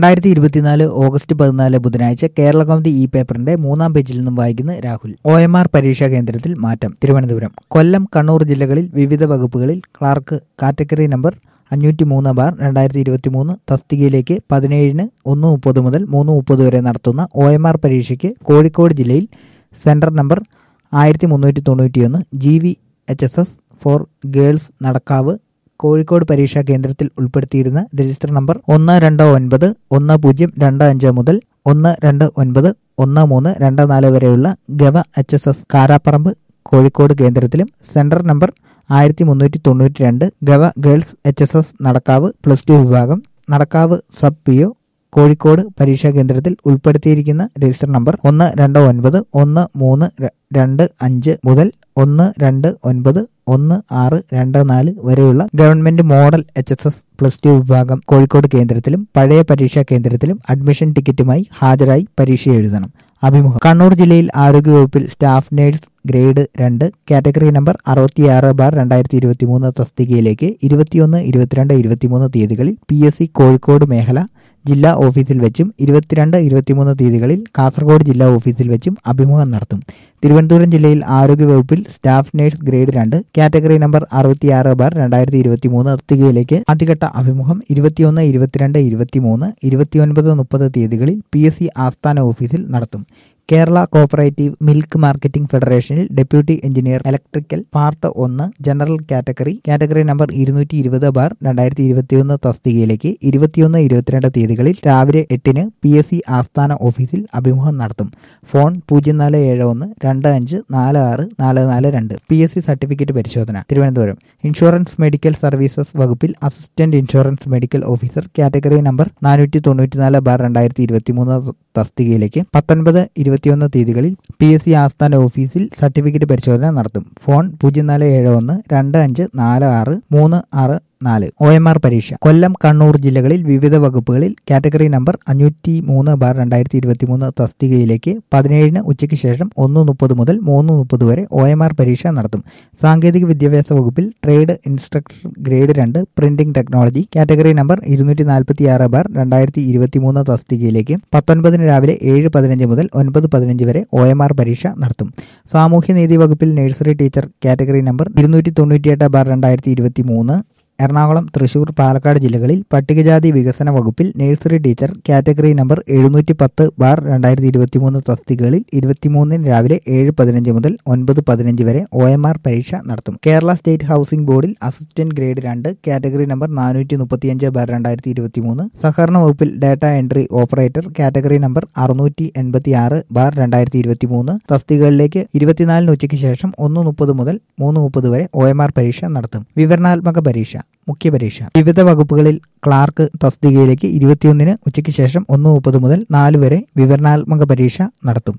രണ്ടായിരത്തി ഇരുപത്തിനാല് ഓഗസ്റ്റ് പതിനാല് ബുധനാഴ്ച കേരള കൗമുദി ഇ പേപ്പറിന്റെ മൂന്നാം പേജിൽ നിന്നും വായിക്കുന്ന രാഹുൽ ഒ എം ആർ പരീക്ഷാ കേന്ദ്രത്തിൽ മാറ്റം തിരുവനന്തപുരം കൊല്ലം കണ്ണൂർ ജില്ലകളിൽ വിവിധ വകുപ്പുകളിൽ ക്ലാർക്ക് കാറ്റഗറി നമ്പർ അഞ്ഞൂറ്റി മൂന്ന് ബാർ രണ്ടായിരത്തി ഇരുപത്തി മൂന്ന് തസ്തികയിലേക്ക് പതിനേഴിന് ഒന്ന് മുപ്പത് മുതൽ മൂന്ന് മുപ്പത് വരെ നടത്തുന്ന ഒ എം ആർ പരീക്ഷയ്ക്ക് കോഴിക്കോട് ജില്ലയിൽ സെന്റർ നമ്പർ ആയിരത്തി മുന്നൂറ്റി തൊണ്ണൂറ്റിയൊന്ന് G V H S S for girls Nadakkavu Kozhikode പരീക്ഷാ കേന്ദ്രത്തിൽ ഉൾപ്പെടുത്തിയിരുന്ന രജിസ്റ്റർ നമ്പർ ഒന്ന് രണ്ട് ഒൻപത് ഒന്ന് പൂജ്യം രണ്ട് അഞ്ച് മുതൽ ഒന്ന് രണ്ട് ഒൻപത് ഒന്ന് മൂന്ന് രണ്ട് നാല് വരെയുള്ള gov H S S Karaparamba Kozhikode കേന്ദ്രത്തിലും സെന്റർ നമ്പർ ആയിരത്തി മുന്നൂറ്റി തൊണ്ണൂറ്റി രണ്ട് gov girls H S S Nadakkavu plus two വിഭാഗം Nadakkavu sub P O Kozhikode പരീക്ഷാ കേന്ദ്രത്തിൽ ഉൾപ്പെടുത്തിയിരിക്കുന്ന രജിസ്റ്റർ നമ്പർ ഒന്ന് രണ്ട് ഒൻപത് ഒന്ന് മൂന്ന് ര- രണ്ട് അഞ്ച് മുതൽ ഒന്ന് രണ്ട് ഒൻപത് ഒന്ന് ആറ് രണ്ട് നാല് വരെയുള്ള government model H S S plus two വിഭാഗം കോഴിക്കോട് കേന്ദ്രത്തിലും പഴയ പരീക്ഷാ കേന്ദ്രത്തിലും അഡ്മിഷൻ ടിക്കറ്റുമായി ഹാജരായി പരീക്ഷ എഴുതണം അഭിമുഖം കണ്ണൂർ ജില്ലയിൽ ആരോഗ്യവകുപ്പിൽ സ്റ്റാഫ് നേഴ്സ് ഗ്രേഡ് രണ്ട് കാറ്റഗറി നമ്പർ അറുപത്തിയാറ് ബാർ രണ്ടായിരത്തി ഇരുപത്തി മൂന്ന് തസ്തികയിലേക്ക് ഇരുപത്തിയൊന്ന് ഇരുപത്തിരണ്ട് ഇരുപത്തിമൂന്ന് തീയതികളിൽ പി എസ് സി കോഴിക്കോട് മേഖല ജില്ലാ ഓഫീസിൽ വെച്ചും ഇരുപത്തിരണ്ട് ഇരുപത്തിമൂന്ന് തീയതികളിൽ കാസർഗോഡ് ജില്ലാ ഓഫീസിൽ വെച്ചും അഭിമുഖം നടത്തും തിരുവനന്തപുരം ജില്ലയിൽ ആരോഗ്യവകുപ്പിൽ സ്റ്റാഫ് നേഴ്സ് ഗ്രേഡ് രണ്ട് കാറ്റഗറി നമ്പർ അറുപത്തിയാറ് ബാർ രണ്ടായിരത്തി ഇരുപത്തി മൂന്ന് തസ്തികയിലേക്ക് ആദ്യഘട്ട അഭിമുഖം ഇരുപത്തിയൊന്ന് ഇരുപത്തിരണ്ട് ഇരുപത്തിമൂന്ന് ഇരുപത്തിയൊൻപത് മുപ്പത് തീയതികളിൽ പി എസ് സി ആസ്ഥാന ഓഫീസിൽ നടത്തും കേരള കോപ്പറേറ്റീവ് മിൽക്ക് മാർക്കറ്റിംഗ് ഫെഡറേഷനിൽ ഡെപ്യൂട്ടി എഞ്ചിനീയർ ഇലക്ട്രിക്കൽ പാർട്ട് ഒന്ന് ജനറൽ കാറ്റഗറി കാറ്റഗറി നമ്പർ ഇരുന്നൂറ്റി ഇരുപത് ബാർ രണ്ടായിരത്തി ഇരുപത്തിയൊന്ന് തസ്തികയിലേക്ക് ഇരുപത്തിയൊന്ന് ഇരുപത്തിരണ്ട് തീയതികളിൽ രാവിലെ എട്ടിന് പി എസ് സി ആസ്ഥാന ഓഫീസിൽ അഭിമുഖം നടത്തും ഫോൺ പൂജ്യം നാല് ഏഴ് ഒന്ന് രണ്ട് അഞ്ച് നാല് ആറ് നാല് നാല് രണ്ട് പി എസ് സി സർട്ടിഫിക്കറ്റ് പരിശോധന തിരുവനന്തപുരം ഇൻഷുറൻസ് മെഡിക്കൽ സർവീസസ് വകുപ്പിൽ assistant insurance medical officer category number നാനൂറ്റി തൊണ്ണൂറ്റിനാല് ബാർ രണ്ടായിരത്തി ഇരുപത്തി മൂന്ന് തസ്തികയിലേക്ക് പത്തൊൻപത് ഇരുപത്തിയൊന്ന് തീയതികളിൽ പി എസ് സി ആസ്ഥാന ഓഫീസിൽ സർട്ടിഫിക്കറ്റ് പരിശോധന നടത്തും ഫോൺ പൂജ്യം നാല് ഏഴ് ഒന്ന് രണ്ട് അഞ്ച് നാല് ആറ് മൂന്ന് ആറ് നാല് ഒ എം ആർ പരീക്ഷ കൊല്ലം കണ്ണൂർ ജില്ലകളിൽ വിവിധ വകുപ്പുകളിൽ കാറ്റഗറി നമ്പർ അഞ്ഞൂറ്റി മൂന്ന് ബാർ രണ്ടായിരത്തി ഇരുപത്തി മൂന്ന് തസ്തികയിലേക്ക് പതിനേഴിന് ഉച്ചയ്ക്ക് ശേഷം ഒന്ന് മുപ്പത് മുതൽ മൂന്ന് മുപ്പത് വരെ ഒ എം ആർ പരീക്ഷ നടത്തും സാങ്കേതിക വിദ്യാഭ്യാസ വകുപ്പിൽ ട്രേഡ് ഇൻസ്ട്രക്ടർ ഗ്രേഡ് രണ്ട് പ്രിന്റിംഗ് ടെക്നോളജി കാറ്റഗറി നമ്പർ ഇരുന്നൂറ്റി നാൽപ്പത്തി ആറ് ബാർ രണ്ടായിരത്തി ഇരുപത്തി മൂന്ന് തസ്തികയിലേക്ക് പത്തൊൻപതിന് രാവിലെ ഏഴ് പതിനഞ്ച് മുതൽ ഒൻപത് പതിനഞ്ച് വരെ ഒ എം ആർ പരീക്ഷ നടത്തും സാമൂഹ്യനീതി വകുപ്പിൽ നഴ്സറി ടീച്ചർ കാറ്റഗറി നമ്പർ ഇരുന്നൂറ്റി തൊണ്ണൂറ്റിയെട്ട് ബാർ രണ്ടായിരത്തി ഇരുപത്തി മൂന്ന് എറണാകുളം തൃശൂർ പാലക്കാട് ജില്ലകളിൽ പട്ടികജാതി വികസന വകുപ്പിൽ നഴ്സറി ടീച്ചർ കാറ്റഗറി നമ്പർ എഴുന്നൂറ്റി പത്ത് ബാർ രണ്ടായിരത്തി ഇരുപത്തി മൂന്ന് തസ്തികകളിൽ ഇരുപത്തിമൂന്നിന് രാവിലെ ഏഴ് പതിനഞ്ച് മുതൽ ഒൻപത് പതിനഞ്ച് വരെ ഒ എം ആർ പരീക്ഷ നടത്തും കേരള സ്റ്റേറ്റ് ഹൗസിംഗ് ബോർഡിൽ അസിസ്റ്റന്റ് ഗ്രേഡ് രണ്ട് കാറ്റഗറി നമ്പർ നാനൂറ്റി മുപ്പത്തിയഞ്ച് ബാർ രണ്ടായിരത്തി ഇരുപത്തി മൂന്ന് സഹകരണ വകുപ്പിൽ data entry operator category number അറുന്നൂറ്റി എൺപത്തി ആറ് ബാർ രണ്ടായിരത്തി ഇരുപത്തി മൂന്ന് തസ്തികകളിലേക്ക് ഇരുപത്തിനാലിന് ഉച്ചയ്ക്ക് ശേഷം ഒന്ന് മുപ്പത് മുതൽ മൂന്ന് മുപ്പത് വരെ ഒ എം ആർ പരീക്ഷ നടത്തും വിവരണാത്മക പരീക്ഷ മുഖ്യ പരീക്ഷ വിവിധ വകുപ്പുകളിൽ ക്ലാർക്ക് തസ്തികയിലേക്ക് ഇരുപത്തിയൊന്നിന് ഉച്ചയ്ക്ക് ശേഷം ഒന്ന് മുപ്പത് മുതൽ നാല് വരെ വിവരണാത്മക പരീക്ഷ നടത്തും